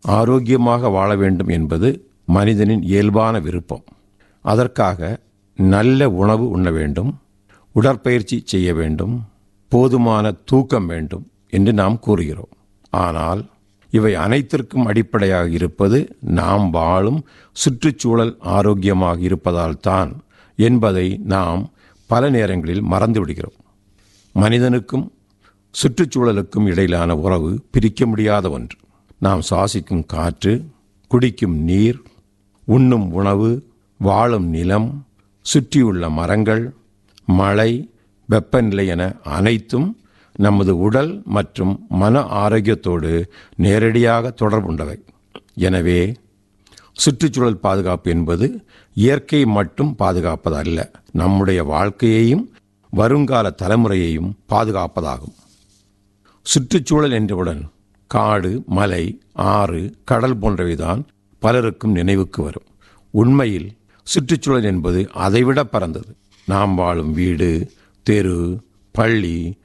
ஆரோக்கியமாக வாழ வேண்டும் என்பது மனிதனின் இயல்பான விருப்பம் அதற்காக நல்ல உணவு உண்ண வேண்டும் உடற்பயிற்சி செய்ய வேண்டும் போதுமான தூக்கம் வேண்டும் என்று நாம் கூறுகிறோம் ஆனால் இவை அனைத்திற்கும் அடிப்படையாக இருப்பது நாம் வாழும் சுற்றுச்சூழல் ஆரோக்கியமாக இருப்பதால் தான் என்பதை நாம் பல நேரங்களில் மறந்து விடுகிறோம் மனிதனுக்கும் சுற்றுச்சூழலுக்கும் இடையிலான உறவு பிரிக்க முடியாத ஒன்று நாம் சுவாசிக்கும் காற்று குடிக்கும் நீர் உண்ணும் உணவு வாழும் நிலம் சுற்றியுள்ள மரங்கள் மழை வெப்பநிலை என அனைத்தும் நமது உடல் மற்றும் மன ஆரோக்கியத்தோடு நேரடியாக தொடர்புண்டவை எனவே சுற்றுச்சூழல் பாதுகாப்பு என்பது இயற்கையை மட்டும் பாதுகாப்பது அல்ல நம்முடைய வாழ்க்கையையும் வருங்கால தலைமுறையையும் பாதுகாப்பதாகும் சுற்றுச்சூழல் என்றவுடன் காடு மலை ஆறு கடல் போன்றவைதான் பலருக்கும் நினைவுக்கு வரும் உண்மையில் சுற்றுச்சூழல் என்பது அதைவிட பறந்தது நாம் வாழும் வீடு தெரு பள்ளி